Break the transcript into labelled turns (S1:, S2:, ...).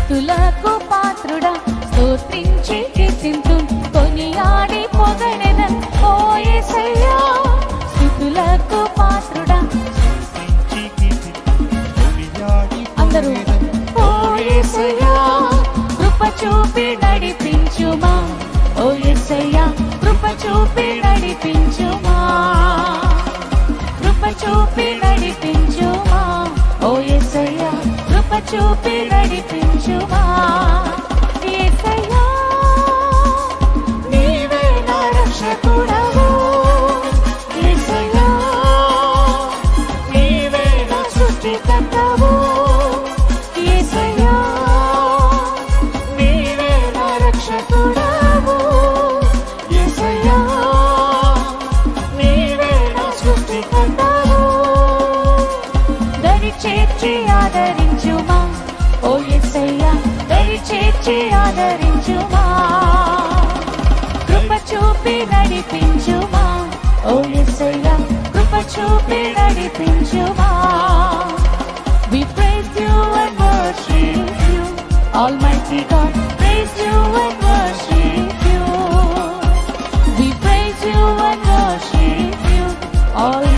S1: స్థుతులకు పాత్రుడా స్తోత్రించి కీర్తింతు కొనియాడి పొగడెదన్ ఓ యేసయ్యా స్థుతులకు పాత్రుడా అందరూ ఓ యేసయ్యా కృప చూపి నడిపించుమా ఓ యేసయ్యా కృప చూపి నడిపించుమా కృప చూపి నడిపించుమా ఓ యేసయ్యా కృప చూపి నడిపించుమా యేసయ్యా నీవే నా రక్షకుడవు యేసయ్యా నీవే నా సృష్టికర్తవు యేసయ్యా నీవే నా రక్షకుడవు యేసయ్యా నీవే నా సృష్టికర్తవు దరి చేర్చి ఆదరించుమా ఓ యేసయ్యా దరి చేర్చి ఆదరించుమా కృప చూపి నడిపించుమా ఓ యేసయ్యా కృప చూపి నడిపించుమా We praise you and worship you Almighty God praise you and worship you We praise you and worship you all